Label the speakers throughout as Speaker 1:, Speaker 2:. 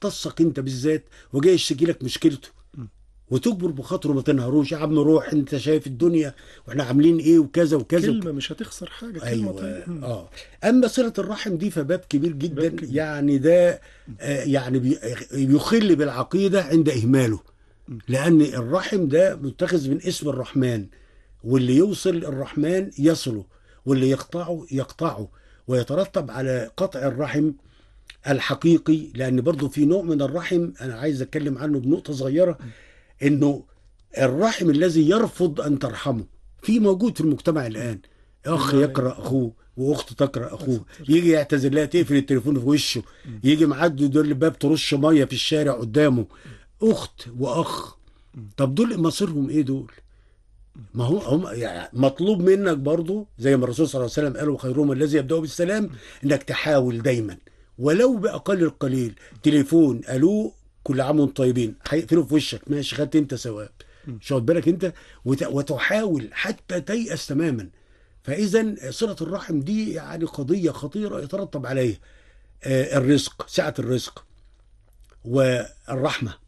Speaker 1: يختصك انت بالذات وجاي يشتكي لك مشكلته وتجبر بخاطره ما تنهروش يا عم روح انت شايف الدنيا واحنا عاملين ايه وكذا وكذا
Speaker 2: كلمة مش هتخسر حاجة كلمة
Speaker 1: ايوه
Speaker 2: طيبة مم.
Speaker 1: اه اما صله الرحم دي فباب كبير جدا
Speaker 2: باب كبير.
Speaker 1: يعني ده آه يعني بي- بيخل بالعقيده عند اهماله لان الرحم ده متخذ من اسم الرحمن واللي يوصل الرحمن يصله واللي يقطعه يقطعه ويترتب على قطع الرحم الحقيقي لان برضو في نوع من الرحم انا عايز اتكلم عنه بنقطه صغيره انه الرحم الذي يرفض ان ترحمه في موجود في المجتمع الان اخ يقرا اخوه واخت تقرا اخوه يجي يعتذر لها تقفل التليفون في وشه يجي معدي دول الباب ترش ميه في الشارع قدامه اخت واخ طب دول مصيرهم ايه دول ما هو هم يعني مطلوب منك برضو زي ما الرسول صلى الله عليه وسلم قال وخيرهم الذي يبدأ بالسلام انك تحاول دايما ولو باقل القليل تليفون الو كل عام وانتم طيبين هيقفلوا في وشك ماشي خدت انت ثواب مش واخد بالك انت وت- وتحاول حتى تيأس تماما فاذا صله الرحم دي يعني قضيه خطيره يترتب عليها آه، الرزق سعه الرزق والرحمه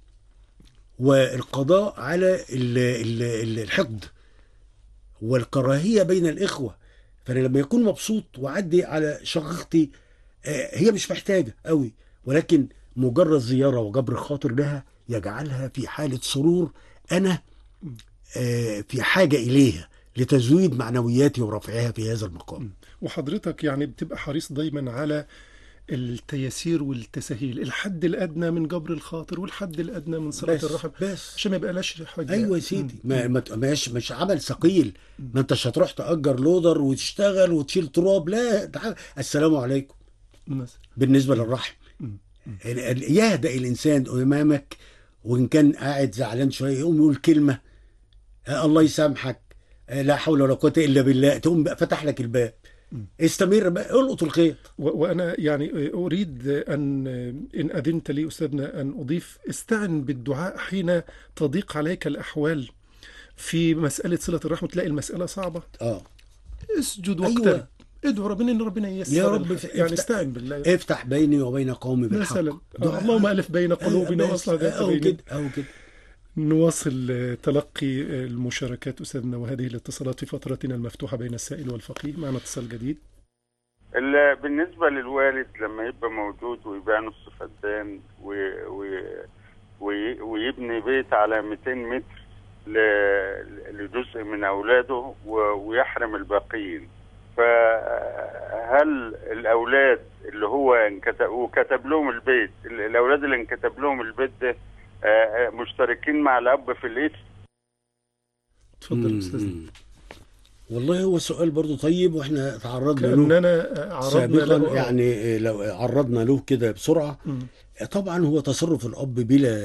Speaker 1: والقضاء على ال- ال- ال- الحقد والكراهيه بين الاخوه فانا لما يكون مبسوط وعدي على شقيقتي آه، هي مش محتاجه قوي ولكن مجرد زياره وجبر خاطر لها يجعلها في حاله سرور انا آه، في حاجه اليها لتزويد معنوياتي ورفعها في هذا المقام
Speaker 2: وحضرتك يعني بتبقى حريص دايما على التيسير والتسهيل الحد الأدنى من جبر الخاطر والحد الأدنى من صلة
Speaker 1: بس
Speaker 2: الرحم
Speaker 1: بس
Speaker 2: عشان ما يبقاش حاجة
Speaker 1: ايوه يا سيدي ما ما مش مش عمل ثقيل ما انتش هتروح تاجر لودر وتشتغل وتشيل تراب لا تعال السلام عليكم
Speaker 2: مثلا
Speaker 1: بالنسبه للرحم ال- ال- يهدأ الانسان امامك وان كان قاعد زعلان شويه يقوم يقول كلمه آه، الله يسامحك آه، لا حول ولا قوه الا بالله تقوم بقى فتح لك الباب استمر بقى القط الخيط
Speaker 2: و- وأنا يعني أريد أن إن أذنت لي أستاذنا أن أضيف استعن بالدعاء حين تضيق عليك الأحوال في مسألة صلة الرحم تلاقي المسألة صعبة
Speaker 1: اه
Speaker 2: اسجد
Speaker 1: أيوة.
Speaker 2: واقترب ادعو ربنا ان ربنا ييسر
Speaker 1: يا رب
Speaker 2: الح-
Speaker 1: ف-
Speaker 2: يعني
Speaker 1: افتح-
Speaker 2: استعن بالله
Speaker 1: افتح بيني وبين قومي بالحق
Speaker 2: مثلا
Speaker 1: دعاء.
Speaker 2: آه، اللهم الف بين قلوبنا
Speaker 1: آه، بس.
Speaker 2: واصلح ذات
Speaker 1: او
Speaker 2: بيننا
Speaker 1: كده او كده
Speaker 2: نواصل آه، تلقي آه، المشاركات أستاذنا وهذه الاتصالات في فترتنا المفتوحة بين السائل والفقيه معنا اتصال جديد
Speaker 3: ال- بالنسبة للوالد لما يبقى موجود ويبيع نص فدان و... و... وي- ويبني بيت على 200 متر ل... لجزء من أولاده و... ويحرم الباقيين فهل الأولاد اللي هو انكتب وكتب لهم البيت ال- الأولاد اللي انكتب لهم البيت ده آه، آه، مشتركين مع الأب في الإثم
Speaker 2: تفضل
Speaker 1: مم.
Speaker 2: أستاذنا
Speaker 1: والله هو سؤال برضو طيب واحنا تعرضنا له
Speaker 2: كأننا آه، عرضنا له
Speaker 1: سابقا يعني لو عرضنا له كده بسرعه
Speaker 2: مم.
Speaker 1: طبعا هو تصرف الاب بلا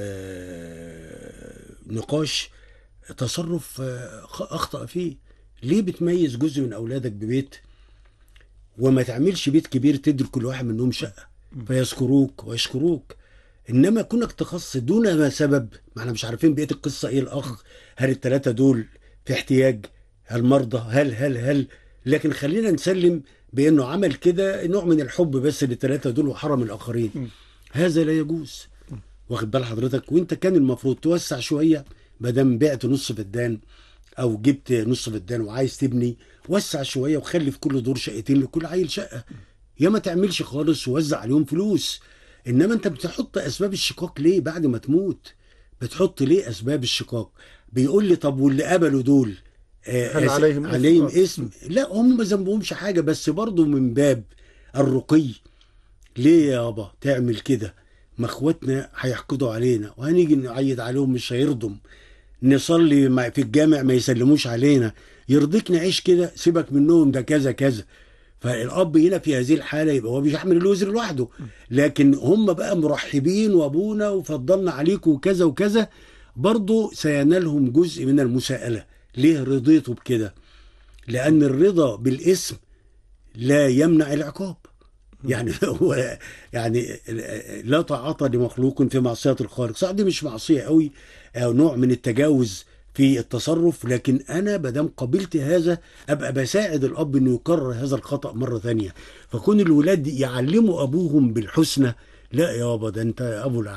Speaker 1: نقاش تصرف خ- اخطا فيه ليه بتميز جزء من اولادك ببيت وما تعملش بيت كبير تدي كل واحد منهم شقه فيذكروك ويشكروك انما كونك تخص دون ما سبب ما احنا مش عارفين بقيه القصه ايه الاخ هل الثلاثه دول في احتياج هل مرضى هل هل هل لكن خلينا نسلم بانه عمل كده نوع من الحب بس للثلاثه دول وحرم الاخرين
Speaker 2: م.
Speaker 1: هذا لا يجوز واخد بال حضرتك وانت كان المفروض توسع شويه ما دام بعت نص فدان او جبت نص فدان وعايز تبني وسع شويه وخلي في كل دور شقتين لكل عيل شقه يا ما تعملش خالص ووزع عليهم فلوس انما انت بتحط اسباب الشقاق ليه بعد ما تموت بتحط ليه اسباب الشقاق بيقول لي طب واللي قبلوا دول آه،
Speaker 2: هل
Speaker 1: آس-
Speaker 2: عليهم إثم؟
Speaker 1: عليهم
Speaker 2: آه.
Speaker 1: اسم لا هم ما ذنبهمش حاجه بس برضه من باب الرقي ليه يابا تعمل كده ما اخواتنا هيحقدوا علينا وهنيجي نعيد عليهم مش هيرضم نصلي مع- في الجامع ما يسلموش علينا يرضيك نعيش كده سيبك منهم ده كذا كذا فالاب هنا في هذه الحاله يبقى هو بيحمل الوزر لوحده لكن هم بقى مرحبين وابونا وفضلنا عليكم وكذا وكذا برضه سينالهم جزء من المساءله ليه رضيتوا بكده لان الرضا بالاسم لا يمنع العقاب يعني هو يعني لا طاعة لمخلوق في معصية الخالق صح دي مش معصية قوي أو نوع من التجاوز في التصرف لكن أنا بدم قبلت هذا أبقى بساعد الأب إنه يكرر هذا الخطأ مرة ثانية فكون الولاد يعلموا أبوهم بالحسنى لا يابا ده أنت أبو